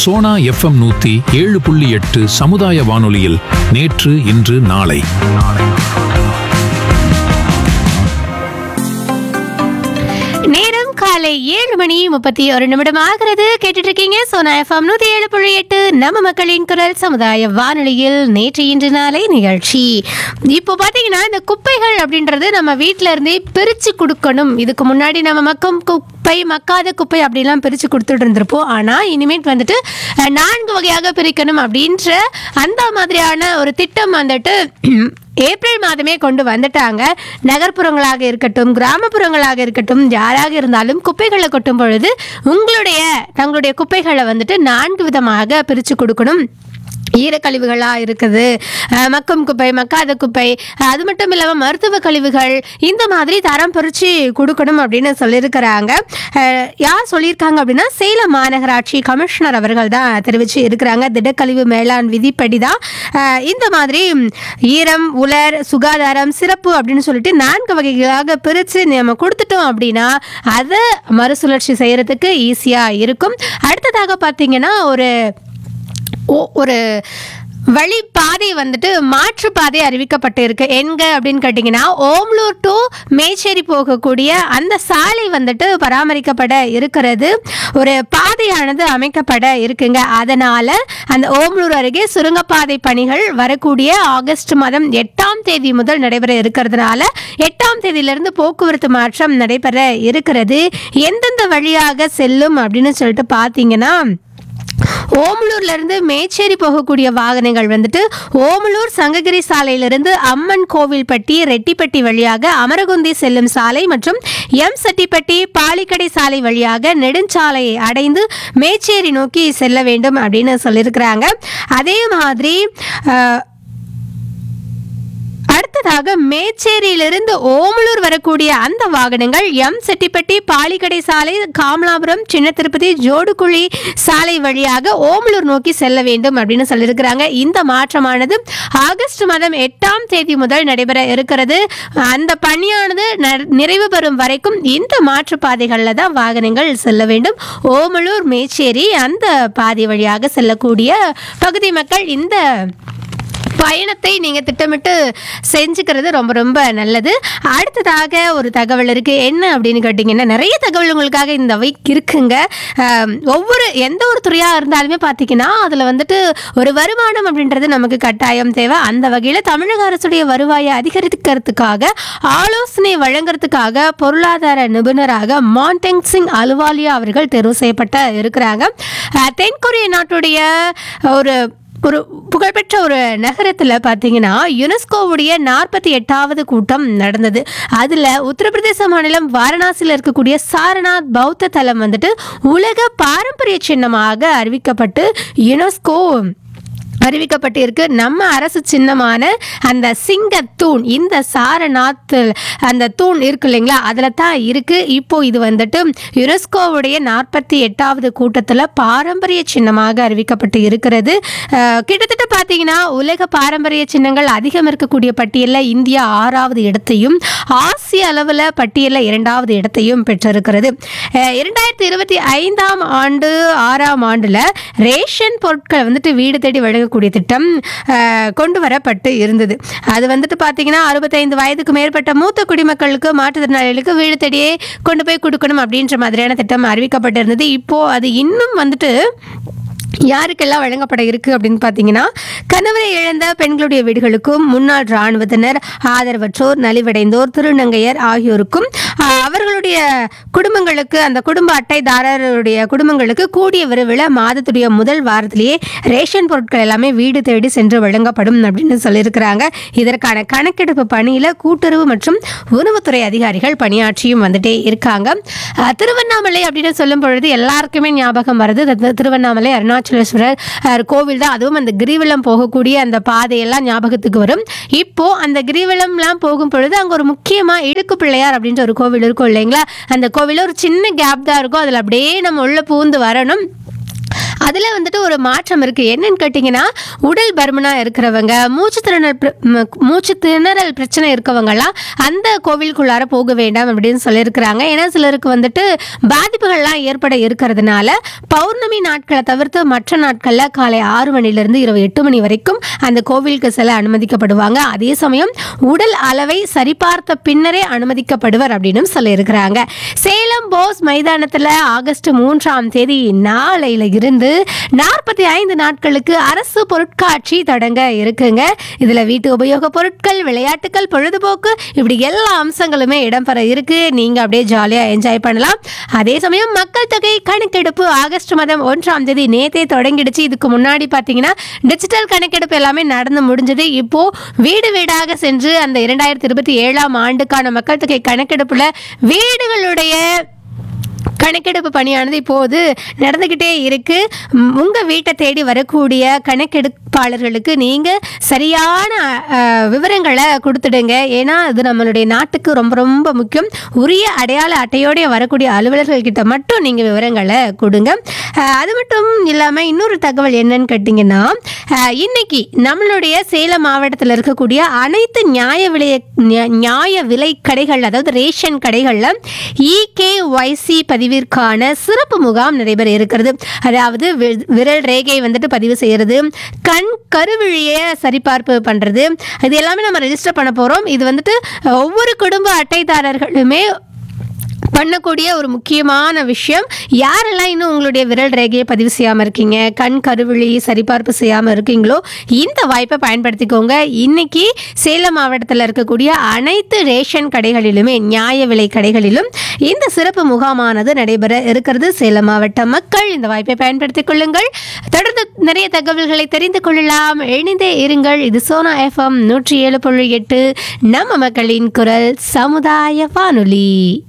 Sona FM நூத்தி ஏழு புள்ளி எட்டு சமுதாய வானொலியில் நேற்று இன்று நாளை நேரம் காலை ஏழு மணி முப்பத்தி ஒரு நிமிடம் ஆகிறது கேட்டுட்டு இருக்கீங்க சோனா எஃப்எம் நூத்தி ஏழு புள்ளி எட்டு நம்ம மக்களின் குரல் சமுதாய வானொலியில் நேற்று இன்று நாளை நிகழ்ச்சி இப்போ பாத்தீங்கன்னா இந்த குப்பைகள் அப்படின்றது நம்ம வீட்ல இருந்தே பிரிச்சு கொடுக்கணும் இதுக்கு முன்னாடி நம்ம மக்கும் குப்பை மக்காத குப்பை அப்படிலாம் பிரிச்சு கொடுத்துட்டு இருந்திருப்போம் ஆனா இனிமேட் வந்துட்டு அஹ், நான்கு வகையாக பிரிக்கணும் அப்படின்ற அந்த மாதிரியான ஒரு திட்டம் வந்துட்டு ஏப்ரல் மாதமே கொண்டு வந்துட்டாங்க நகர்ப்புறங்களாக இருக்கட்டும் கிராமப்புறங்களாக இருக்கட்டும் யாராக இருந்தாலும் குப்பைகளை கொட்டும் பொழுது உங்களுடைய தங்களுடைய குப்பைகளை வந்துட்டு நான்கு விதமாக பிரித்து கொடுக்கணும் ஈரக்கழிவுகளாக இருக்குது அஹ் மக்கும் குப்பை மக்காத குப்பை அஹ் அது மட்டும் இல்லாமல் மருத்துவ கழிவுகள் இந்த மாதிரி தரம் பிரித்து கொடுக்கணும் அப்படின்னு சொல்லியிருக்கிறாங்க அஹ் யார் சொல்லியிருக்காங்க அப்படின்னா சேலம் மாநகராட்சி கமிஷனர் அவர்கள் தான் தெரிவித்து இருக்கிறாங்க திடக்கழிவு மேலாண் விதிப்படி தான் அஹ் இந்த மாதிரி ம், ஈரம் உலர் சுகாதாரம் சிறப்பு அப்படின்னு சொல்லிட்டு நான்கு வகைகளாக பிரித்து நம்ம கொடுத்துட்டோம் அப்படின்னா அதை மறுசுழற்சி செய்கிறதுக்கு ஈஸியாக இருக்கும் அடுத்ததாக பார்த்தீங்கன்னா ஒரு ஓ- ஒரு வழி பாதை வந்துட்டு மாற்று பாதை அறிவிக்கப்பட்டு இருக்கு எங்க அப்படின்னு கேட்டிங்கன்னா ஓம்லூர் டு மேச்சேரி போகக்கூடிய அந்த சாலை வந்துட்டு பராமரிக்கப்பட இருக்கிறது ஒரு பாதையானது அமைக்கப்பட இருக்குங்க அதனால அந்த ஓம்லூர் அருகே சுரங்கப்பாதை பணிகள் வரக்கூடிய ஆகஸ்ட் மாதம் எட்டாம் தேதி முதல் நடைபெற இருக்கிறதுனால எட்டாம் தேதியிலிருந்து போக்குவரத்து மாற்றம் நடைபெற இருக்கிறது எந்தெந்த வழியாக செல்லும் அப்படின்னு சொல்லிட்டு பார்த்தீங்கன்னா ஓமலூர்ல இருந்து மேச்சேரி போகக்கூடிய வாகனங்கள் வந்துட்டு ஓமலூர் சங்ககிரி சாலையிலிருந்து அம்மன் கோவில்பட்டி ரெட்டிப்பட்டி வழியாக அமரகுந்தி செல்லும் சாலை மற்றும் எம் செட்டிப்பட்டி பாலிக்கடை சாலை வழியாக நெடுஞ்சாலையை அடைந்து மேச்சேரி நோக்கி செல்ல வேண்டும் அப்படின்னு சொல்லியிருக்கிறாங்க அதே மாதிரி அஹ், அடுத்ததாக மேச்சேரியிலிருந்து ஓமலூர் வரக்கூடிய அந்த வாகனங்கள் எம் செட்டிப்பட்டி பாலிக்கடை சாலை காமலாபுரம் சின்ன திருப்பதி ஜோடுகுழி சாலை வழியாக ஓமலூர் நோக்கி செல்ல வேண்டும் அப்படின்னு சொல்லியிருக்கிறாங்க இந்த மாற்றமானது ஆகஸ்ட் மாதம் எட்டாம் தேதி முதல் நடைபெற இருக்கிறது அந்த பணியானது ந- நிறைவு பெறும் வரைக்கும் இந்த மாற்று பாதைகளில் தான் வாகனங்கள் செல்ல வேண்டும் ஓமலூர் மேச்சேரி அந்த பாதை வழியாக செல்லக்கூடிய பகுதி மக்கள் இந்த பயணத்தை நீங்கள் திட்டமிட்டு செஞ்சுக்கிறது ரொம்ப ரொம்ப நல்லது அடுத்ததாக ஒரு தகவல் இருக்குது என்ன அப்படின்னு கேட்டிங்கன்னா நிறைய தகவல் உங்களுக்காக இந்த வீக் இருக்குங்க ஆம், ஒவ்வொரு எந்த ஒரு துறையாக இருந்தாலுமே பார்த்தீங்கன்னா அதில் வந்துட்டு ஒரு வருமானம் அப்படின்றது நமக்கு கட்டாயம் தேவை அந்த வகையில் தமிழக அரசுடைய வருவாயை அதிகரிக்கிறதுக்காக ஆலோசனை வழங்குறதுக்காக பொருளாதார நிபுணராக மான்டெங் சிங் அலுவாலியா அவர்கள் தேர்வு செய்யப்பட்ட இருக்கிறாங்க அஹ், தென்கொரிய நாட்டுடைய ஒரு ஒரு புகழ்பெற்ற ஒரு நகரத்தில் பார்த்தீங்கன்னா யுனெஸ்கோவுடைய நாற்பத்தி எட்டாவது கூட்டம் நடந்தது அதில் உத்தரப்பிரதேச மாநிலம் வாரணாசியில் இருக்கக்கூடிய சாரநாத் பௌத்த தலம் வந்துட்டு உலக பாரம்பரிய சின்னமாக அறிவிக்கப்பட்டு யுனெஸ்கோ அறிவிக்கப்பட்டு இருக்கு நம்ம அரசு சின்னமான அந்த சிங்கத்தூண் இந்த சாரநாத் அந்த தூண் இருக்கு இல்லைங்களா அதில் தான் இருக்கு இப்போ இது வந்துட்டு யுனெஸ்கோவுடைய நாற்பத்தி எட்டாவது கூட்டத்தில் பாரம்பரிய சின்னமாக அறிவிக்கப்பட்டு இருக்கிறது அஹ், கிட்டத்தட்ட பார்த்தீங்கன்னா உலக பாரம்பரிய சின்னங்கள் அதிகம் இருக்கக்கூடிய பட்டியலில் இந்தியா ஆறாவது இடத்தையும் ஆசிய அளவில் பட்டியலில் இரண்டாவது இடத்தையும் பெற்றிருக்கிறது அஹ், இரண்டாயிரத்தி இருபத்தி ஐந்தாம் ஆண்டு ஆறாம் ஆண்டில் ரேஷன் பொருட்கள் வந்துட்டு வீடு தேடி வழங்கக்கூடிய திட்டம் அஹ், கொண்டு வரப்பட்டு இருந்தது அது வந்துட்டு பார்த்தீங்கன்னா அறுபத்தைந்து வயதுக்கு மேற்பட்ட மூத்த குடிமக்களுக்கு மாற்றுத்திறனாளிகளுக்கு வீடு தேடியே கொண்டு போய் கொடுக்கணும் அப்படின்ற மாதிரியான திட்டம் அறிவிக்கப்பட்டிருந்தது இப்போ அது இன்னும் வந்துட்டு யாருக்கெல்லாம் வழங்கப்பட இருக்கு அப்படின்னு பார்த்தீங்கன்னா கணவரை இழந்த பெண்களுடைய வீடுகளுக்கும் முன்னாள் இராணுவத்தினர் ஆதரவற்றோர் நலிவடைந்தோர் திருநங்கையர் ஆகியோருக்கும் ஆஹ், அவர்களுடைய குடும்பங்களுக்கு அந்த குடும்ப அட்டைதாரருடைய குடும்பங்களுக்கு கூடிய விரைவில் மாதத்துடைய முதல் வாரத்திலேயே ரேஷன் பொருட்கள் எல்லாமே வீடு தேடி சென்று வழங்கப்படும் அப்படின்னு சொல்லியிருக்கிறாங்க இதற்கான கணக்கெடுப்பு பணியில் கூட்டுறவு மற்றும் உணவுத்துறை அதிகாரிகள் பணியாற்றியும் வந்துட்டே இருக்காங்க ஆஹ், திருவண்ணாமலை அப்படின்னு சொல்லும் பொழுது எல்லாருக்குமே ஞாபகம் வருது இந்த திருவண்ணாமலை அருணாச்சலேஸ்வரர் ஆஹ், கோவில் தான் அதுவும் அந்த கிரிவலம் போகக்கூடிய அந்த பாதையெல்லாம் ஞாபகத்துக்கு வரும் இப்போ அந்த கிரிவலம்லாம் போகும் பொழுது அங்கே ஒரு முக்கியமாக இடுக்கு பிள்ளையார் அப்படின்ற ஒரு கோவில் இருக்கும் இல்லைங்களா அந்த கோவிலில் ஒரு சின்ன கேப் தான் இருக்கும் அதில் அப்படியே நம்ம உள்ள பூந்து வரணும் அதில் வந்துட்டு ஒரு மாற்றம் இருக்குது என்னன்னு கேட்டிங்கன்னா உடல் பருமனாக இருக்கிறவங்க மூச்சு திணறல் பிர- ம- மூச்சு திணறல் பிரச்சனை இருக்கவங்கலாம் அந்த கோவிலுக்குள்ளார போக வேண்டாம் அப்படின்னு சொல்லியிருக்கிறாங்க ஏன்னா சிலருக்கு வந்துட்டு பாதிப்புகள்லாம் ஏற்பட இருக்கிறதுனால பௌர்ணமி நாட்களை தவிர்த்து மற்ற நாட்களில் காலை ஆறு மணிலேருந்து இரவு எட்டு மணி வரைக்கும் அந்த கோவிலுக்கு செல்ல அனுமதிக்கப்படுவாங்க அதே சமயம் உடல் அளவை சரிபார்த்த பின்னரே அனுமதிக்கப்படுவர் அப்படின்னு சொல்லியிருக்கிறாங்க சேலம் போஸ் மைதானத்தில் ஆகஸ்ட் மூன்றாம் தேதி நாளையில இருந்து நாற்பத்தி ஐந்து நாட்களுக்கு அரசு பொருட்காட்சி தொடங்க இருக்குங்க இதுல வீட்டு உபயோக பொருட்கள் விளையாட்டுகள் பொழுதுபோக்கு இப்படி எல்லா அம்சங்களுமே இடம்பெற இருக்கு நீங்க அப்படியே ஜாலியா என்ஜாய் பண்ணலாம் அதே சமயம் மக்கள் தொகை கணக்கெடுப்பு ஆகஸ்ட் மாதம் ஒன்றாம் தேதி நேத்தே தொடங்கிடுச்சு இதுக்கு முன்னாடி பார்த்தீங்கன்னா டிஜிட்டல் கணக்கெடுப்பு எல்லாமே நடந்து முடிஞ்சது இப்போ வீடு வீடாக சென்று அந்த இரண்டாயிரத்தி இருபத்தி ஏழாம் ஆண்டுக்கான மக்கள் தொகை கணக்கெடுப்புல வீடுகளுடைய கணக்கெடுப்பு பணியானது இப்போது நடந்துக்கிட்டே இருக்கு ம், உங்க வீட்டை தேடி வரக்கூடிய கணக்கெடுப்பாளர்களுக்கு நீங்க சரியான அஹ், விவரங்களை கொடுத்துடுங்க ஏன்னா அது நம்மளுடைய நாட்டுக்கு ரொம்ப ரொம்ப முக்கியம் உரிய அடையாள அட்டையோடைய வரக்கூடிய அலுவலர்கள் கிட்ட மட்டும் நீங்க விவரங்களை கொடுங்க அஹ், அது மட்டும் இல்லாம இன்னொரு தகவல் என்னன்னு கேட்டிங்கன்னா அஹ், இன்னைக்கு நம்மளுடைய சேலம் மாவட்டத்தில் இருக்கக்கூடிய அனைத்து நியாய விலை நியா- நியாய விலை கடைகள் அதாவது ரேஷன் கடைகளில் இகேஒய்சி பதிவிற்கான சிறப்பு முகாம் நடைபெற இருக்கிறது அதாவது வி- விரல் ரேகை வந்துட்டு பதிவு செய்யறது கண் கருவிழியை சரிபார்ப்பு பண்ணுறது இது எல்லாமே நம்ம ரெஜிஸ்டர் பண்ண போகிறோம் இது வந்துட்டு ஒவ்வொரு குடும்ப அட்டைதாரர்களுமே பண்ணக்கூடிய ஒரு முக்கியமான விஷயம் யாரெல்லாம் இன்னும் உங்களுடைய விரல் ரேகையை பதிவு செய்யாமல் இருக்கீங்க கண் கருவிழி சரிபார்ப்பு செய்யாமல் இருக்கீங்களோ இந்த வாய்ப்பை பயன்படுத்திக்கோங்க இன்னைக்கு சேலம் மாவட்டத்தில் இருக்கக்கூடிய அனைத்து ரேஷன் கடைகளிலுமே நியாய விலை கடைகளிலும் இந்த சிறப்பு முகாமானது நடைபெற இருக்கிறது சேலம் மாவட்ட மக்கள் இந்த வாய்ப்பை பயன்படுத்திக் கொள்ளுங்கள் தொடர்ந்து நிறைய தகவல்களை தெரிந்து கொள்ளலாம் இணைந்தே இருங்கள் இது சோனா எஃப்எம் நூற்றி ஏழு புள்ளி எட்டு நம்ம மக்களின் குரல் சமுதாய வானொலி